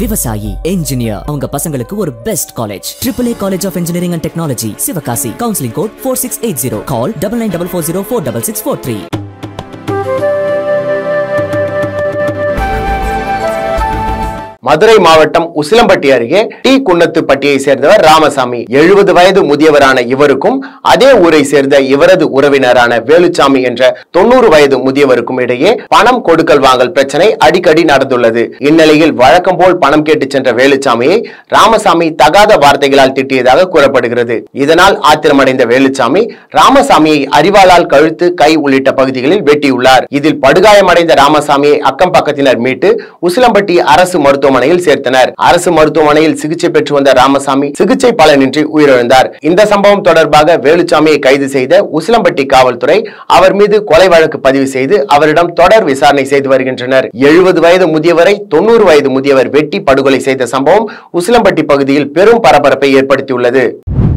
விவசாயி என்ஜினியர் அவங்க பசங்களுக்கு ஒரு best college triple A college of engineering and technology Sivakasi counselling code four six eight zero call double nine double four zero four double six four three Madurai மாவட்டம் உசிலம்பட்டி அருகே D குன்னத்துப்பட்டியை சேர்ந்தவர் ராமசாமி எழுபது வயது முதியவரான இவருக்கும் அதே ஊரை சேர்ந்த இவரது உறவினரான வேலுச்சாமி என்ற தொண்ணூறு வயது முதியவருக்கும் இடையே பணம் கொடுக்கல் வாங்கல் பிரச்சனை அடிக்கடி நடந்துள்ளது இந்நிலையில் வழக்கம் போல் பணம் கேட்டு சென்ற வேலுச்சாமியை ராமசாமி தகாத வார்த்தைகளால் திட்டியதாக கூறப்படுகிறது இதனால் ஆத்திரமடைந்த வேலுச்சாமி ராமசாமியை அறிவாளால் கழுத்து கை உள்ளிட்ட பகுதிகளில் வெட்டியுள்ளார் இதில் படுகாயமடைந்த ராமசாமியை அக்கம் பக்கத்தினர் மீட்டு உசிலம்பட்டி அரசு மருத்துவமனையில் சேர்த்தனர் அரசு மருத்துவமனையில் சிகிச்சை பெற்று வந்த ராமசாமி சிகிச்சை பலனின்றி உயிரிழந்தார் இந்த சம்பவம் தொடர்பாக வேலுச்சாமியை கைது செய்த உசிலம்பட்டி காவல்துறை அவர் மீது கொலை வழக்கு பதிவு செய்து அவரிடம் தொடர் விசாரணை செய்து வருகின்றனர் எழுபது வயது முதியவரை தொண்ணூறு வயது முதியவர் வெட்டி படுகொலை செய்த சம்பவம் உசிலம்பட்டி பகுதியில் பெரும் பரபரப்பை ஏற்படுத்தியுள்ளது